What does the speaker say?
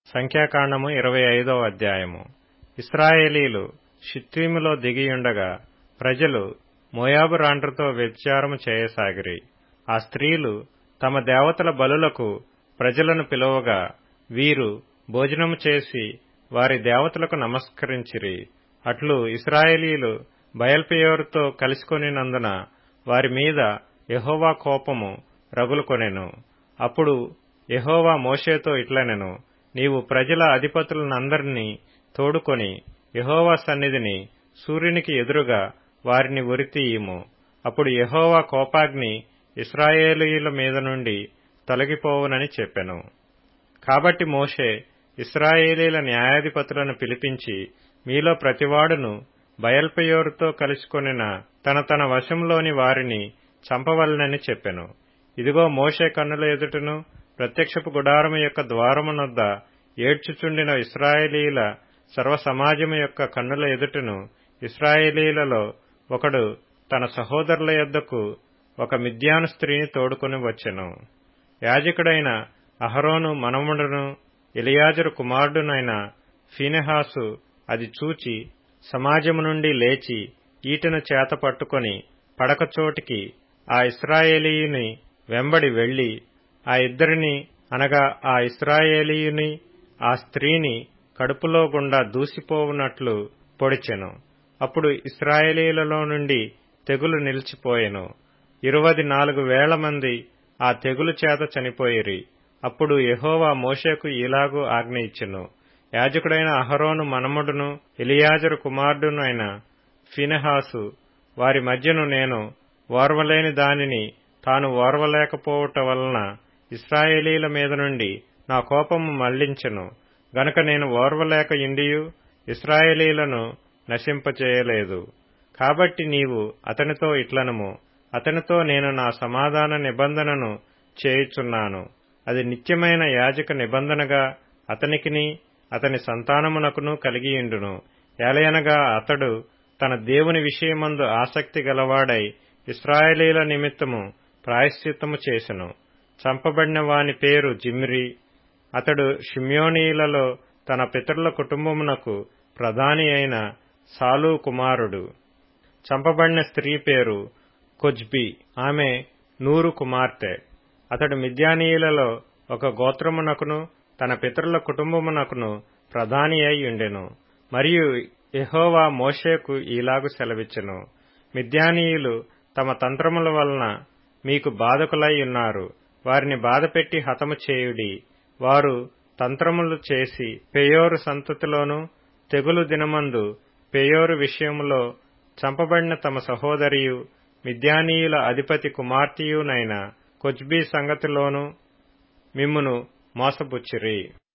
సంఖ్యాకాండము ఇరవై ఐదవ అధ్యాయము ఇస్రాయేలీలు షిత్తీములో దిగియుండగా ప్రజలు మోయాబు రాండ్రతో వ్యభిచారము చేయసాగిరి ఆ స్త్రీలు తమ దేవతల బలులకు ప్రజలను పిలువగా వీరు భోజనము చేసి వారి దేవతలకు నమస్కరించిరి అట్లు ఇస్రాయేలీలు బయల్పెయోరుతో కలిసికొనినందున వారి మీద యెహోవా కోపము రగులుకొనెను అప్పుడు యెహోవా మోషేతో ఇట్లనెను నీవు ప్రజల అధిపతులనందరినీ తోడుకొని యెహోవా సన్నిధిని సూర్యునికి ఎదురుగా వారిని ఉరితీయుము అప్పుడు యెహోవా కోపాగ్ని ఇస్రాయేలీయుల మీద నుండి తొలగిపోవునని చెప్పెను కాబట్టి మోషే ఇస్రాయేలీల న్యాయాధిపతులను పిలిపించి మీలో ప్రతివాడును బయల్పెయోరుతో కలుసుకొనిన తన తన వశంలోని వారిని చంపవలనని చెప్పెను ఇదిగో మోషే కన్నుల ఎదుటను ప్రత్యక్షపు గుడారము యొక్క ద్వారమునొద్ద ఏడ్చుచుండిన ఇస్రాయేలీల సర్వసమాజము యొక్క కన్నుల ఎదుటను ఇస్రాయేలీలలో ఒకడు తన సహోదరుల యొద్దకు ఒక మిద్యాను స్త్రీని తోడుకొని వచ్చెను యాజకుడైన అహరోను మనముడును ఎలియాజరు కుమారుడునైన ఫీనెహాసు అది చూచి సమాజము నుండి లేచి ఈటెను చేత పట్టుకొని పడకచోటికి ఆ ఇస్రాయేలీయుని వెంబడి వెళ్లి ఆ ఇద్దరిని అనగా ఆ ఇస్రాయేలీయుని ఆ స్త్రీని కడుపులో గుండా దూసిపోవునట్లు పొడిచెను అప్పుడు ఇస్రాయేలీలలో నుండి తెగులు నిలిచిపోయెను ఇరువది నాలుగు వేల మంది ఆ తెగులు చేత చనిపోయిరి అప్పుడు యెహోవా మోషేకు ఇలాగూ ఆజ్ఞ ఇచ్చెను యాజకుడైన అహరోను మనముడును ఎలియాజరు కుమారుడును అయిన ఫినెహాసు వారి మధ్యను నేను ఓర్వలేని దానిని తాను ఓర్వలేకపోవట వలన ఇస్రాయేలీల మీద నుండి నా కోపము మళ్లించెను గనుక నేను ఓర్వలేక ఇండియు ఇస్రాయేలీలను నశింపచేయలేదు కాబట్టి నీవు అతనితో ఇట్లనము అతనితో నేను నా సమాధాన నిబంధనను చేయుచున్నాను అది నిత్యమైన యాజక నిబంధనగా అతనికిని అతని సంతానమునకును కలిగియుండును ఏలయనగా అతడు తన దేవుని విషయమందు ఆసక్తి గలవాడై ఇస్రాయేలీల నిమిత్తము ప్రాయశ్చిత్తము చేసెను చంపబడిన వాని పేరు జిమ్రి అతడు షిమ్యోనీలలో తన పితరుల కుటుంబమునకు ప్రధాని అయిన సాలు కుమారుడు చంపబడిన స్త్రీ పేరు కొజ్బి ఆమె నూరు కుమార్తె అతడు మిద్యానీయులలో ఒక గోత్రమునకును తన పితరుల కుటుంబమునకును ప్రధాని అయి ఉండెను మరియు ఎహోవా మోషేకు ఈలాగు సెలవిచ్చెను మిద్యానీయులు తమ తంత్రముల వలన మీకు బాధకులై ఉన్నారు వారిని బాధపెట్టి హతము చేయుడి వారు తంత్రములు చేసి పెయోరు సంతతిలోను తెగులు దినమందు పెయోరు విషయములో చంపబడిన తమ సహోదరియు మిద్యానీయుల అధిపతి కుమార్తెయునైన కొజ్బీ సంగతిలోను మిమ్మును మోసపుచ్చిరి